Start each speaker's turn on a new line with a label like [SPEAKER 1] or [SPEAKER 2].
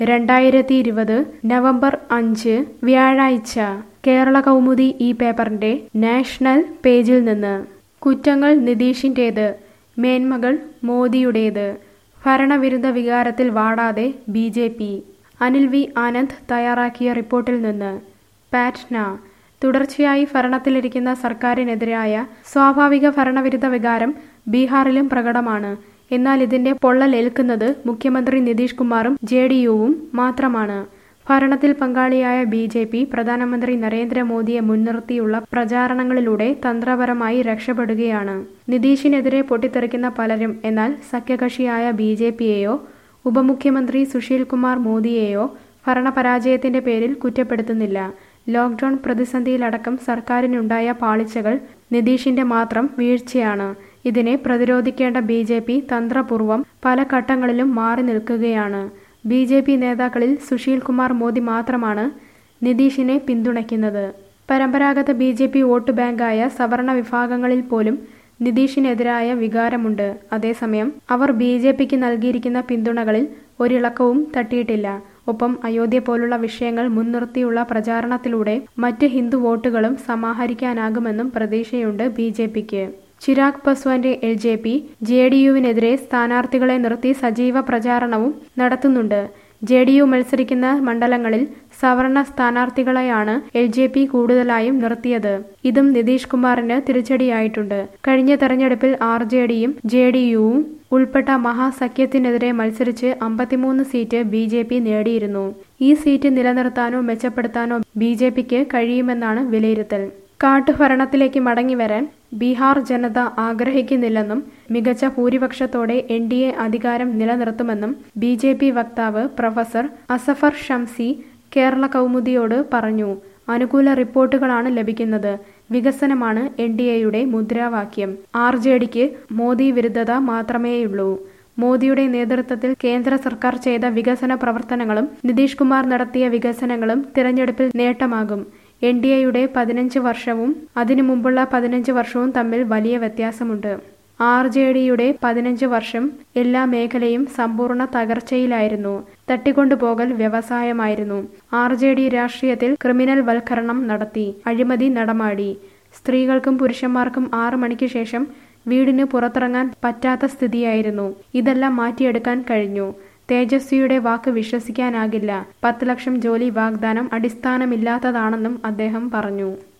[SPEAKER 1] രണ്ടായിരത്തി ഇരുപത് നവംബർ അഞ്ച് വ്യാഴാഴ്ച കേരള കൗമുദി ഈ പേപ്പറിന്റെ നാഷണൽ പേജിൽ നിന്ന് കുറ്റങ്ങൾ നിതീഷിന്റേത് മേന്മകൾ മോദിയുടേത് ഭരണവിരുദ്ധ വികാരത്തിൽ വാടാതെ B J P Anil V Anand തയ്യാറാക്കിയ റിപ്പോർട്ടിൽ നിന്ന് പാറ്റ്ന തുടർച്ചയായി ഭരണത്തിലിരിക്കുന്ന സർക്കാരിനെതിരായ സ്വാഭാവിക ഭരണവിരുദ്ധ വികാരം ബീഹാറിലും പ്രകടമാണ് എന്നാൽ ഇതിന്റെ പൊള്ളലേൽക്കുന്നത് മുഖ്യമന്ത്രി നിതീഷ് കുമാറും ജെ ഡി യുവും മാത്രമാണ് ഭരണത്തിൽ പങ്കാളിയായ ബി ജെ പി പ്രധാനമന്ത്രി നരേന്ദ്രമോദിയെ മുൻനിർത്തിയുള്ള പ്രചാരണങ്ങളിലൂടെ തന്ത്രപരമായി രക്ഷപ്പെടുകയാണ് നിതീഷിനെതിരെ പൊട്ടിത്തെറിക്കുന്ന പലരും എന്നാൽ സഖ്യകക്ഷിയായ ബി ജെ പിയെയോ ഉപമുഖ്യമന്ത്രി സുശീൽ കുമാർ മോദിയെയോ ഭരണപരാജയത്തിന്റെ പേരിൽ കുറ്റപ്പെടുത്തുന്നില്ല ലോക്ഡൌൺ പ്രതിസന്ധിയിലടക്കം സർക്കാരിനുണ്ടായ പാളിച്ചകൾ നിതീഷിന്റെ മാത്രം വീഴ്ചയാണ് ഇതിനെ പ്രതിരോധിക്കേണ്ട ബി ജെ പി തന്ത്രപൂർവ്വം പല ഘട്ടങ്ങളിലും മാറി നിൽക്കുകയാണ് ബി ജെ പി നേതാക്കളിൽ സുശീൽ കുമാർ മോദി മാത്രമാണ് നിതീഷിനെ പിന്തുണയ്ക്കുന്നത് പരമ്പരാഗത ബി ജെ പി വോട്ട് ബാങ്കായ സവർണ വിഭാഗങ്ങളിൽ പോലും നിതീഷിനെതിരായ വികാരമുണ്ട് അതേസമയം അവർ ബി ജെ പിക്ക് നൽകിയിരിക്കുന്ന പിന്തുണകളിൽ ഒരിളക്കവും തട്ടിയിട്ടില്ല ഒപ്പം അയോധ്യ പോലുള്ള വിഷയങ്ങൾ മുൻനിർത്തിയുള്ള പ്രചാരണത്തിലൂടെ മറ്റ് ഹിന്ദു വോട്ടുകളും സമാഹരിക്കാനാകുമെന്നും പ്രതീക്ഷയുണ്ട് ബി ജെ പിക്ക് ചിരാഗ് പസ്വാന്റെ L J P J D യുവിനെതിരെ സ്ഥാനാർത്ഥികളെ നിർത്തി സജീവ പ്രചാരണവും നടത്തുന്നുണ്ട് ജെ ഡി യു മത്സരിക്കുന്ന മണ്ഡലങ്ങളിൽ സവർണ സ്ഥാനാർത്ഥികളെയാണ് എൽ ജെ പി കൂടുതലായും നിർത്തിയത് ഇതും നിതീഷ് കുമാറിന് തിരിച്ചടിയായിട്ടുണ്ട് കഴിഞ്ഞ തെരഞ്ഞെടുപ്പിൽ ആർ ജെ ഡിയും ജെ ഡി യുവും ഉൾപ്പെട്ട മഹാസഖ്യത്തിനെതിരെ മത്സരിച്ച് അമ്പത്തിമൂന്ന് സീറ്റ് ബി ജെ പി നേടിയിരുന്നു ഈ സീറ്റ് നിലനിർത്താനോ മെച്ചപ്പെടുത്താനോ ബി ജെ പിക്ക് കഴിയുമെന്നാണ് വിലയിരുത്തൽ കാട്ടുഭരണത്തിലേക്ക് മടങ്ങിവരാൻ ബീഹാർ ജനത ആഗ്രഹിക്കുന്നില്ലെന്നും മികച്ച ഭൂരിപക്ഷത്തോടെ എൻ ഡി എ അധികാരം നിലനിർത്തുമെന്നും ബി ജെ പി വക്താവ് പ്രൊഫസർ അസഫർ ഷംസി കേരള കൗമുദിയോട് പറഞ്ഞു അനുകൂല റിപ്പോർട്ടുകളാണ് ലഭിക്കുന്നത് വികസനമാണ് എൻ ഡി എയുടെ മുദ്രാവാക്യം ആർ ജെ ഡിക്ക് മോദി വിരുദ്ധത മാത്രമേയുള്ളൂ മോദിയുടെ നേതൃത്വത്തിൽ കേന്ദ്ര സർക്കാർ ചെയ്ത വികസന പ്രവർത്തനങ്ങളും നിതീഷ് കുമാർ നടത്തിയ വികസനങ്ങളും തിരഞ്ഞെടുപ്പിൽ നേട്ടമാകും എൻ ഡി എയുടെ പതിനഞ്ച് വർഷവും അതിനു മുമ്പുള്ള പതിനഞ്ച് വർഷവും തമ്മിൽ വലിയ വ്യത്യാസമുണ്ട് ആർ ജെ ഡിയുടെ പതിനഞ്ച് വർഷം എല്ലാ മേഖലയും സമ്പൂർണ്ണ തകർച്ചയിലായിരുന്നു തട്ടിക്കൊണ്ടുപോകൽ വ്യവസായമായിരുന്നു ആർ ജെ ഡി രാഷ്ട്രീയത്തിൽ ക്രിമിനൽ വൽക്കരണം നടത്തി അഴിമതി നടമാടി സ്ത്രീകൾക്കും പുരുഷന്മാർക്കും ആറു മണിക്ക് ശേഷം വീടിന് പുറത്തിറങ്ങാൻ പറ്റാത്ത സ്ഥിതിയായിരുന്നു ഇതെല്ലാം മാറ്റിയെടുക്കാൻ കഴിഞ്ഞു തേജസ്വിയുടെ വാക്ക് വിശ്വസിക്കാനാകില്ല പത്ത് ലക്ഷം ജോലി വാഗ്ദാനം അടിസ്ഥാനമില്ലാത്തതാണെന്നും അദ്ദേഹം പറഞ്ഞു